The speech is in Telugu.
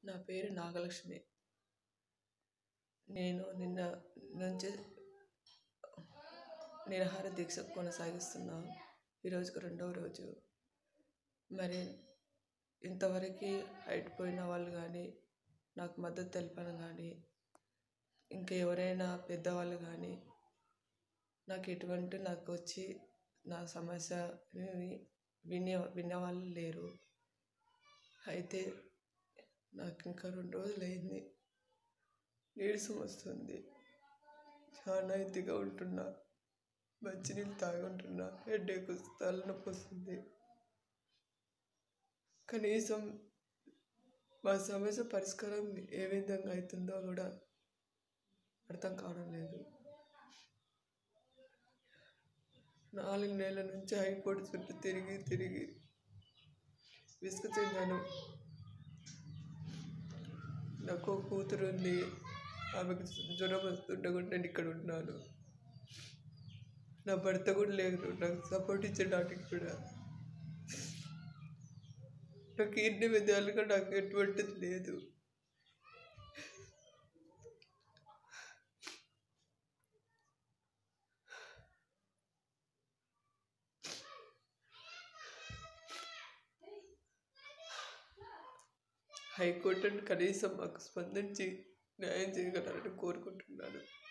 నా పేరు నాగలక్ష్మి నేను నిన్న నుంచి నిరాహార దీక్ష కొనసాగిస్తున్నాను ఈరోజుకు రెండవ రోజు మరి ఇంతవరకు హైట్ పోయిన వాళ్ళు కానీ నాకు మద్దతు తెలిపిన కానీ ఇంకా ఎవరైనా పెద్దవాళ్ళు కానీ నాకు ఎటువంటి నాకు వచ్చి నా సమస్యని వినే వినేవాళ్ళు లేరు అయితే నాకు ఇంకా రెండు రోజులు అయింది నీరసం వస్తుంది చాలా ఇదిగా ఉంటున్నా మంచినీళ్ళు తాగుంటున్నా హెడేక్ తలనొప్పి వస్తుంది కనీసం మా సమస్య పరిష్కారం ఏ విధంగా అవుతుందో కూడా అర్థం కావడం లేదు నాలుగు నెలల నుంచి హైకోర్టు చుట్టూ తిరిగి తిరిగి విసుగు చెందాను నాకు ఒక కూతురు ఉంది ఆమెకు జ్వరం వస్తుంటే కూడా నేను ఇక్కడ ఉన్నాను నా భర్త కూడా లేరు నాకు సపోర్ట్ ఇచ్చడానికి కూడా నాకు ఎన్ని విధాలుగా నాకు ఎటువంటిది లేదు హైకోర్టుని కనీసం మాకు స్పందించి న్యాయం చేయగలరని కోరుకుంటున్నాను